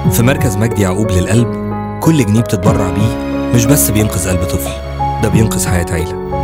في مركز مجدي يعقوب للقلب كل جنيه بتتبرع بيه مش بس بينقذ قلب طفل ده بينقذ حياة عيلة